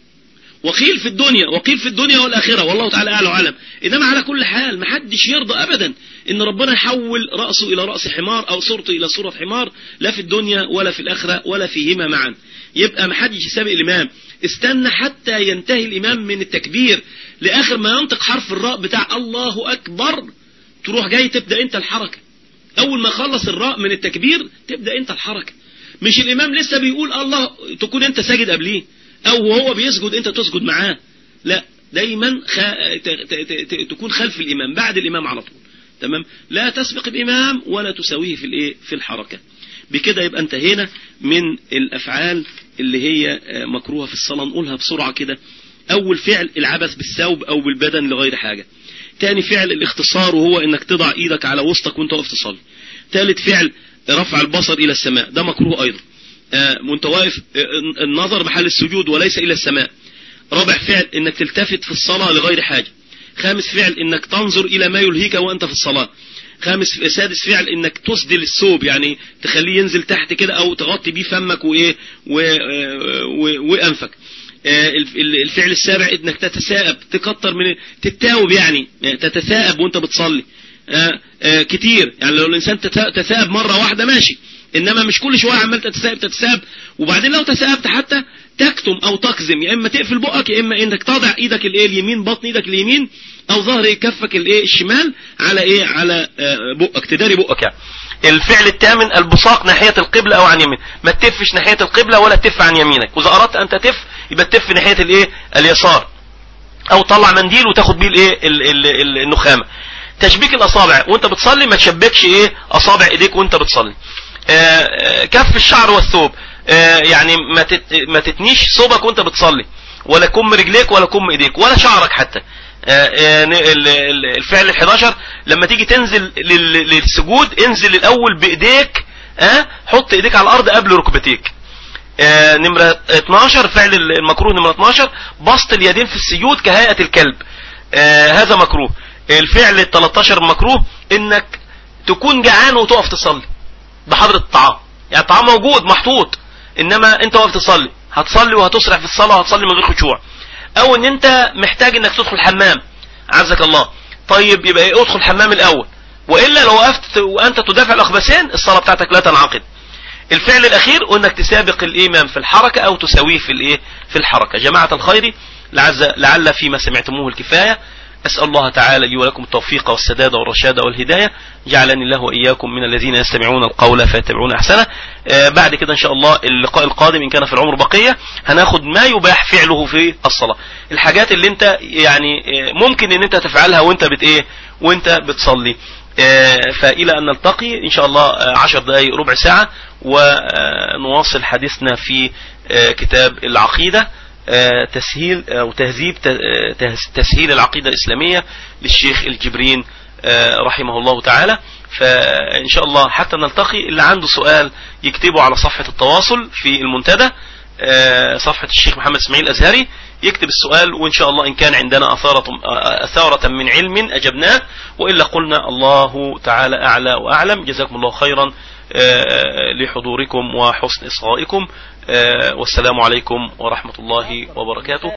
وقيل في الدنيا وقيل في الدنيا والآخرة والله تعالى أعلى وعلم إنما على كل حال محدش يرضى أبدا إن ربنا يحول رأسه إلى رأس حمار أو صورته إلى صورة حمار لا في الدنيا ولا في الآخرة ولا فيهما معا يبقى محدش يسابق الإمام استنى حتى ينتهي الإمام من التكبير لآخر ما ينطق حرف الراء بتاع الله أكبر تروح جاي تبدأ أنت الحركة أول ما خلص الراء من التكبير تبدأ أنت الحركة مش الإمام لسه بيقول الله تكون أنت ساجد قبليه او وهو بيسجد انت تسجد معاه لا دايما خ... ت... ت... ت... تكون خلف الامام بعد الامام على طول تمام لا تسبق الامام ولا تساويه في الايه في الحركة بكده يبقى انتهينا من الافعال اللي هي مكروهة في الصلاة نقولها بسرعة كده اول فعل العبث بالثوب او بالبدن لغير حاجة تاني فعل الاختصار وهو انك تضع ايدك على وسطك وانت واقف تصلي ثالث فعل رفع البصر الى السماء ده مكروه ايضا وانت واقف النظر محل السجود وليس الى السماء رابع فعل انك تلتفت في الصلاة لغير حاجة خامس فعل انك تنظر الى ما يلهيك وانت في الصلاة خامس سادس فعل انك تسدل الثوب يعني تخليه ينزل تحت كده او تغطي بيه فمك وايه وانفك الفعل السابع انك تتساءب تكتر من تتاوب يعني تتثاءب وانت بتصلي كتير يعني لو الانسان تثاءب مرة واحدة ماشي انما مش كل شوية عمال تتساب تتساب وبعدين لو تسابت حتى تكتم او تقزم يا اما تقفل بقك يا اما انك تضع ايدك الايه اليمين بطن ايدك اليمين او ظهر كفك الايه الشمال على ايه على بقك تداري بقك يعني الفعل الثامن البصاق ناحية القبلة او عن يمين ما تفش ناحية القبلة ولا تف عن يمينك واذا اردت ان تف يبقى تف ناحية الايه اليسار او طلع منديل وتاخد بيه الايه النخامة تشبيك الاصابع وانت بتصلي ما تشبكش ايه اصابع ايديك وانت بتصلي كف الشعر والثوب يعني ما ما تتنيش ثوبك وانت بتصلي ولا كم رجليك ولا كم ايديك ولا شعرك حتى الفعل ال11 لما تيجي تنزل للسجود انزل الاول بايديك اه حط ايديك على الارض قبل ركبتيك نمرة 12 فعل المكروه نمرة 12 بسط اليدين في السجود كهيئة الكلب هذا مكروه الفعل ال 13 مكروه انك تكون جعان وتقف تصلي بحضرة الطعام يعني الطعام موجود محطوط انما انت واقف تصلي هتصلي وهتسرع في الصلاة وهتصلي من غير خشوع او ان انت محتاج انك تدخل حمام عزك الله طيب يبقى ايه ادخل حمام الاول والا لو وقفت وانت تدافع الاخبثين الصلاة بتاعتك لا تنعقد الفعل الاخير انك تسابق الامام في الحركة او تساويه في الايه في الحركة جماعة الخير لعز لعل فيما سمعتموه الكفاية أسأل الله تعالى لي ولكم التوفيق والسداد والرشاد والهداية جعلني الله وإياكم من الذين يستمعون القول فيتبعون أحسنه آه بعد كده إن شاء الله اللقاء القادم إن كان في العمر بقية هناخد ما يباح فعله في الصلاة الحاجات اللي انت يعني آه ممكن ان انت تفعلها وانت بت ايه وانت بتصلي آه فإلى أن نلتقي إن شاء الله عشر دقائق ربع ساعة ونواصل حديثنا في كتاب العقيدة تسهيل او تهذيب تسهيل العقيدة الاسلامية للشيخ الجبرين رحمه الله تعالى فان شاء الله حتى نلتقي اللي عنده سؤال يكتبه على صفحة التواصل في المنتدى صفحة الشيخ محمد اسماعيل الازهري يكتب السؤال وان شاء الله ان كان عندنا اثارة, أثارة من علم اجبناه والا قلنا الله تعالى اعلى واعلم جزاكم الله خيرا لحضوركم وحسن إصغائكم والسلام عليكم ورحمة الله وبركاته